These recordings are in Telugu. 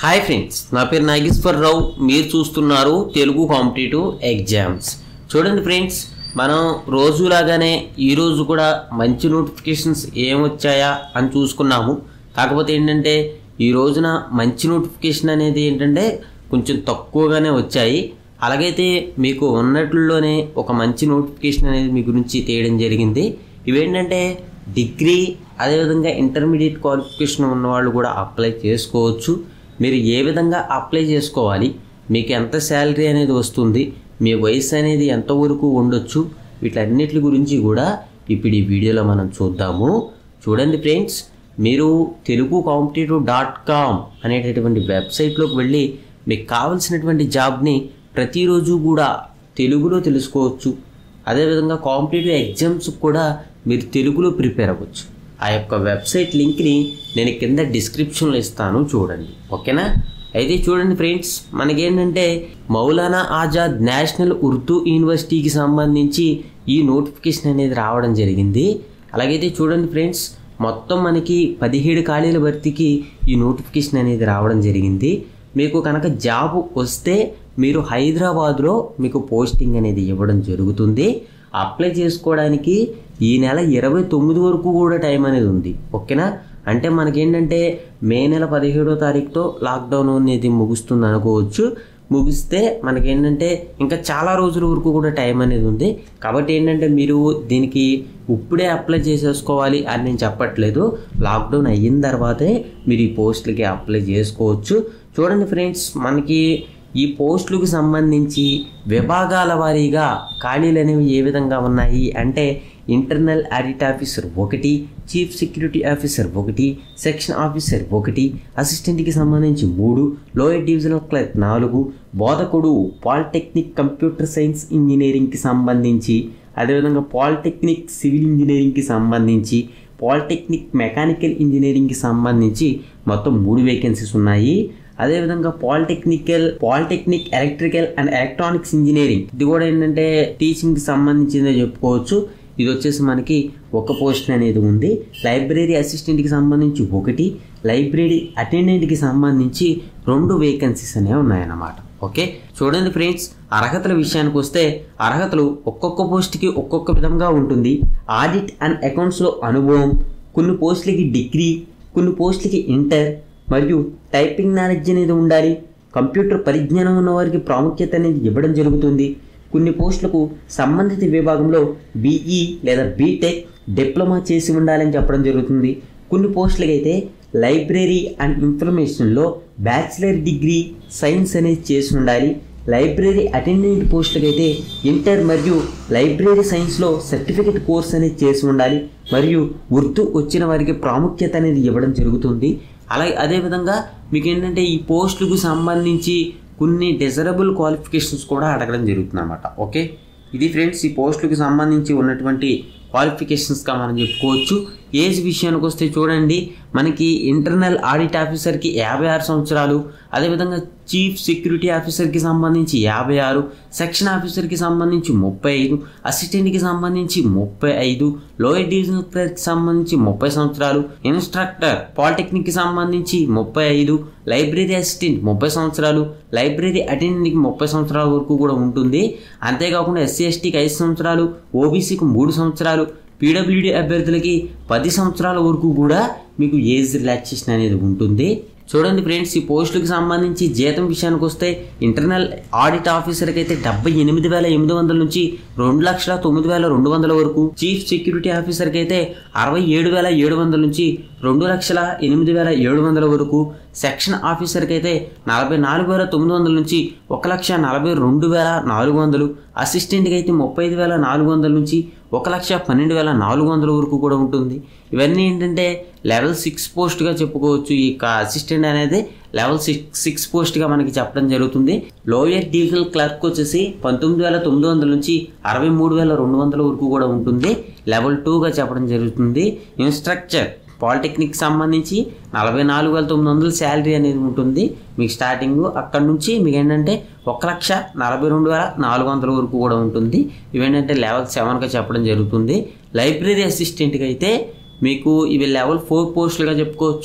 హాయ్ ఫ్రెండ్స్ నా పేరు నాగేశ్వరరావు మీరు చూస్తున్నారు తెలుగు కాంపిటేటివ్ ఎగ్జామ్స్ చూడండి ఫ్రెండ్స్ మనం రోజులాగానే ఈరోజు కూడా మంచి నోటిఫికేషన్స్ ఏమొచ్చాయా అని చూసుకున్నాము కాకపోతే ఏంటంటే ఈ రోజున మంచి నోటిఫికేషన్ అనేది ఏంటంటే కొంచెం తక్కువగానే వచ్చాయి అలాగైతే మీకు ఉన్నట్లోనే ఒక మంచి నోటిఫికేషన్ అనేది మీ గురించి తీయడం జరిగింది ఇవేంటంటే డిగ్రీ అదేవిధంగా ఇంటర్మీడియట్ క్వాలిఫికేషన్ ఉన్న వాళ్ళు కూడా అప్లై చేసుకోవచ్చు మీరు ఏ విధంగా అప్లై చేసుకోవాలి మీకు ఎంత శాలరీ అనేది వస్తుంది మీ వయసు అనేది ఎంతవరకు ఉండొచ్చు వీటన్నిటి గురించి కూడా ఇప్పుడు ఈ వీడియోలో మనం చూద్దాము చూడండి ఫ్రెండ్స్ మీరు తెలుగు కాంపిటేటివ్ డాట్ కామ్ అనేటటువంటి వెబ్సైట్లోకి వెళ్ళి మీకు కావాల్సినటువంటి జాబ్ని ప్రతిరోజు కూడా తెలుగులో తెలుసుకోవచ్చు అదేవిధంగా కాంపిటేటివ్ ఎగ్జామ్స్ కూడా మీరు తెలుగులో ప్రిపేర్ అవ్వచ్చు ఆ యొక్క వెబ్సైట్ లింక్ని నేను కింద డిస్క్రిప్షన్లో ఇస్తాను చూడండి ఓకేనా అయితే చూడండి ఫ్రెండ్స్ మనకేంటంటే మౌలానా ఆజాద్ నేషనల్ ఉర్దూ యూనివర్సిటీకి సంబంధించి ఈ నోటిఫికేషన్ అనేది రావడం జరిగింది అలాగైతే చూడండి ఫ్రెండ్స్ మొత్తం మనకి పదిహేడు ఖాళీల భర్తీకి ఈ నోటిఫికేషన్ అనేది రావడం జరిగింది మీకు కనుక జాబ్ వస్తే మీరు హైదరాబాద్లో మీకు పోస్టింగ్ అనేది ఇవ్వడం జరుగుతుంది అప్లై చేసుకోవడానికి ఈ నెల ఇరవై తొమ్మిది వరకు కూడా టైం అనేది ఉంది ఓకేనా అంటే మనకేంటంటే మే నెల పదిహేడో తారీఖుతో లాక్డౌన్ అనేది ముగుస్తుంది అనుకోవచ్చు ముగిస్తే మనకేంటంటే ఇంకా చాలా రోజుల వరకు కూడా టైం అనేది ఉంది కాబట్టి ఏంటంటే మీరు దీనికి ఇప్పుడే అప్లై చేసేసుకోవాలి అని నేను చెప్పట్లేదు లాక్డౌన్ అయిన తర్వాతే మీరు ఈ పోస్టులకి అప్లై చేసుకోవచ్చు చూడండి ఫ్రెండ్స్ మనకి ఈ పోస్టులకు సంబంధించి విభాగాల వారీగా ఖాళీలు అనేవి ఏ విధంగా ఉన్నాయి అంటే ఇంటర్నల్ ఆడిట్ ఆఫీసర్ ఒకటి చీఫ్ సెక్యూరిటీ ఆఫీసర్ ఒకటి సెక్షన్ ఆఫీసర్ ఒకటి అసిస్టెంట్కి సంబంధించి మూడు లోయర్ డివిజనల్ క్లర్క్ నాలుగు బోధకుడు పాలిటెక్నిక్ కంప్యూటర్ సైన్స్ ఇంజనీరింగ్కి సంబంధించి అదేవిధంగా పాలిటెక్నిక్ సివిల్ ఇంజనీరింగ్కి సంబంధించి పాలిటెక్నిక్ మెకానికల్ ఇంజనీరింగ్కి సంబంధించి మొత్తం మూడు వేకెన్సీస్ ఉన్నాయి అదేవిధంగా polytechnical polytechnic electrical and electronics engineering ఇది కూడా ఏంటంటే టీచింగ్కి సంబంధించిందే చెప్పుకోవచ్చు ఇది వచ్చేసి మనకి ఒక పోస్ట్ అనేది ఉంది లైబ్రరీ అసిస్టెంట్కి సంబంధించి ఒకటి లైబ్రరీ అటెండెంట్కి సంబంధించి రెండు వేకెన్సీస్ అనేవి ఉన్నాయన్నమాట ఓకే చూడండి ఫ్రెండ్స్ అర్హతల విషయానికి వస్తే అర్హతలు ఒక్కొక్క పోస్ట్కి ఒక్కొక్క విధంగా ఉంటుంది ఆడిట్ అండ్ అకౌంట్స్లో అనుభవం కొన్ని పోస్టులకి డిగ్రీ కొన్ని పోస్టులకి ఇంటర్ మరియు టైపింగ్ నాలెడ్జ్ అనేది ఉండాలి కంప్యూటర్ పరిజ్ఞానం ఉన్న వారికి ప్రాముఖ్యత అనేది ఇవ్వడం జరుగుతుంది కొన్ని పోస్టులకు సంబంధిత విభాగంలో బీఈ లేదా బీటెక్ డిప్లొమా చేసి ఉండాలని చెప్పడం జరుగుతుంది కొన్ని పోస్టులకి అయితే లైబ్రరీ అండ్ ఇన్ఫర్మేషన్లో బ్యాచిలర్ డిగ్రీ సైన్స్ అనేది చేసి ఉండాలి లైబ్రరీ అటెండెంట్ పోస్టులకు అయితే ఇంటర్ మరియు లైబ్రరీ సైన్స్లో సర్టిఫికెట్ కోర్స్ అనేది చేసి ఉండాలి మరియు ఉర్దూ వచ్చిన వారికి ప్రాముఖ్యత అనేది ఇవ్వడం జరుగుతుంది అలాగే అదేవిధంగా మీకు ఏంటంటే ఈ పోస్టులకు సంబంధించి కొన్ని డిజరబుల్ క్వాలిఫికేషన్స్ కూడా అడగడం జరుగుతుంది అన్నమాట ఓకే ఇది ఫ్రెండ్స్ ఈ పోస్టులకు సంబంధించి ఉన్నటువంటి క్వాలిఫికేషన్స్గా మనం చెప్పుకోవచ్చు ఏజ్ విషయానికి వస్తే చూడండి మనకి ఇంటర్నల్ ఆడిట్ ఆఫీసర్కి యాభై ఆరు సంవత్సరాలు అదేవిధంగా చీఫ్ సెక్యూరిటీ ఆఫీసర్కి సంబంధించి యాభై ఆరు సెక్షన్ ఆఫీసర్కి సంబంధించి ముప్పై ఐదు అసిస్టెంట్కి సంబంధించి ముప్పై ఐదు లోయర్ డివిజనల్ క్లర్క్కి సంబంధించి ముప్పై సంవత్సరాలు ఇన్స్ట్రక్టర్ పాలిటెక్నిక్కి సంబంధించి ముప్పై ఐదు లైబ్రరీ అసిస్టెంట్ ముప్పై సంవత్సరాలు లైబ్రరీ అటెండెంట్కి ముప్పై సంవత్సరాల వరకు కూడా ఉంటుంది అంతేకాకుండా ఎస్సీ ఎస్టీకి ఐదు సంవత్సరాలు ఓబీసీకి మూడు సంవత్సరాలు పీడబ్ల్యూడి అభ్యర్థులకి పది సంవత్సరాల వరకు కూడా మీకు ఏజ్ రిలాక్సేషన్ అనేది ఉంటుంది చూడండి ఫ్రెండ్స్ ఈ పోస్టులకు సంబంధించి జీతం విషయానికి వస్తే ఇంటర్నల్ ఆడిట్ ఆఫీసర్కి అయితే డెబ్బై ఎనిమిది వేల ఎనిమిది వందల నుంచి రెండు లక్షల తొమ్మిది వేల రెండు వందల వరకు చీఫ్ సెక్యూరిటీ ఆఫీసర్కి అయితే అరవై ఏడు వేల ఏడు వందల నుంచి రెండు లక్షల ఎనిమిది వేల ఏడు వందల వరకు సెక్షన్ ఆఫీసర్కి అయితే నలభై నాలుగు వేల తొమ్మిది వందల నుంచి ఒక లక్ష నలభై రెండు వేల నాలుగు వందలు అసిస్టెంట్కి అయితే ముప్పై ఐదు వేల నాలుగు వందల నుంచి ఒక లక్ష పన్నెండు వేల నాలుగు వందల వరకు కూడా ఉంటుంది ఇవన్నీ ఏంటంటే లెవెల్ సిక్స్ పోస్ట్గా చెప్పుకోవచ్చు ఈ అసిస్టెంట్ అనేది లెవెల్ సిక్స్ సిక్స్ పోస్ట్గా మనకి చెప్పడం జరుగుతుంది లోయర్ డివిజనల్ క్లర్క్ వచ్చేసి పంతొమ్మిది వేల తొమ్మిది వందల నుంచి అరవై మూడు వేల రెండు వందల వరకు కూడా ఉంటుంది లెవెల్ టూగా చెప్పడం జరుగుతుంది ఇన్స్ట్రక్చర్ పాలిటెక్నిక్ సంబంధించి నలభై నాలుగు వేల తొమ్మిది వందల శాలరీ అనేది ఉంటుంది మీకు స్టార్టింగ్ అక్కడ నుంచి మీకు ఏంటంటే ఒక లక్ష నలభై రెండు వేల నాలుగు వందల వరకు కూడా ఉంటుంది ఇవేంటంటే లెవెల్ సెవెన్గా చెప్పడం జరుగుతుంది లైబ్రరీ అసిస్టెంట్కి అయితే మీకు ఇవి లెవెల్ ఫోర్ పోస్టులుగా చెప్పుకోవచ్చు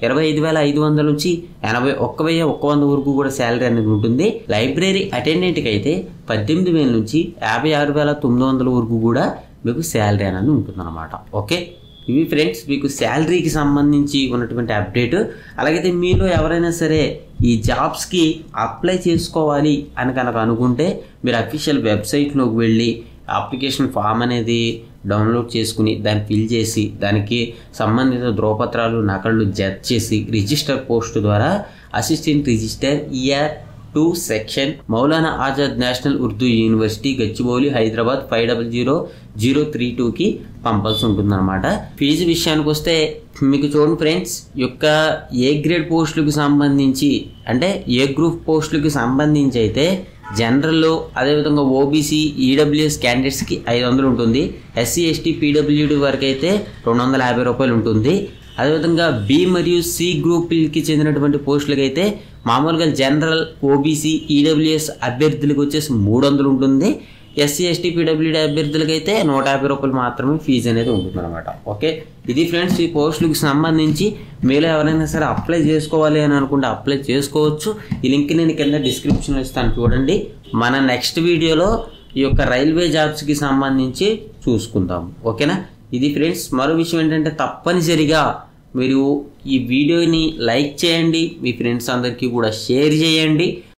ఇరవై ఐదు వేల ఐదు వందల నుంచి ఎనభై ఒక్క వెయ్యి ఒక్క వంద వరకు కూడా శాలరీ అనేది ఉంటుంది లైబ్రరీ అటెండెంట్కి అయితే పద్దెనిమిది వేల నుంచి యాభై ఆరు వేల తొమ్మిది వందల వరకు కూడా మీకు శాలరీ అనేది ఉంటుందన్నమాట ఓకే ఇవి ఫ్రెండ్స్ మీకు శాలరీకి సంబంధించి ఉన్నటువంటి అప్డేట్ అలాగైతే మీలో ఎవరైనా సరే ఈ జాబ్స్కి అప్లై చేసుకోవాలి అని కనుక అనుకుంటే మీరు అఫీషియల్ వెబ్సైట్లోకి వెళ్ళి అప్లికేషన్ ఫామ్ అనేది డౌన్లోడ్ చేసుకుని దాన్ని ఫిల్ చేసి దానికి సంబంధిత ధ్రువపత్రాలు నకళ్ళు జత చేసి రిజిస్టర్ పోస్ట్ ద్వారా assistant register year two section Maulana Azad national Urdu university Gachibowli Hyderabad five double zero zero three టూకి పంపాల్సి ఉంటుందన్నమాట ఫీజు విషయానికి వస్తే మీకు చూడండి ఫ్రెండ్స్ యొక్క ఏ గ్రేడ్ పోస్టులకు సంబంధించి అంటే ఏ గ్రూప్ పోస్టులకు సంబంధించి అయితే జనరల్ అదేవిధంగా ఓబీసీ ఈడబ్ల్యూఎస్ క్యాండిడేట్స్కి ఐదు వందలు ఉంటుంది ఎస్సీ ఎస్టీ పీడబ్ల్యూడి వరకు అయితే రెండు వందల యాభై రూపాయలు ఉంటుంది అదేవిధంగా బి మరియు సి గ్రూపులకి చెందినటువంటి పోస్టులకి అయితే మామూలుగా జనరల్ ఓబీసీ ఈడబ్ల్యూఎస్ అభ్యర్థులకు వచ్చేసి మూడు వందలు ఉంటుంది ఎస్సీ ఎస్టీ పీడబ్ల్యూడీ అభ్యర్థులకి అయితే నూట యాభై రూపాయలు మాత్రమే ఫీజు అనేది ఉంటుందన్నమాట ఓకే ఇది ఫ్రెండ్స్ ఈ పోస్టులకు సంబంధించి మీలో ఎవరైనా సరే అప్లై చేసుకోవాలి అని అనుకుంటే అప్లై చేసుకోవచ్చు ఈ లింక్ నేను కింద డిస్క్రిప్షన్లో ఇస్తాను చూడండి మన నెక్స్ట్ వీడియోలో ఈ యొక్క రైల్వే జాబ్స్కి సంబంధించి చూసుకుందాం ఓకేనా ఇది ఫ్రెండ్స్ మరో విషయం ఏంటంటే తప్పనిసరిగా మీరు ఈ వీడియోని లైక్ చేయండి మీ ఫ్రెండ్స్ అందరికీ కూడా షేర్ చేయండి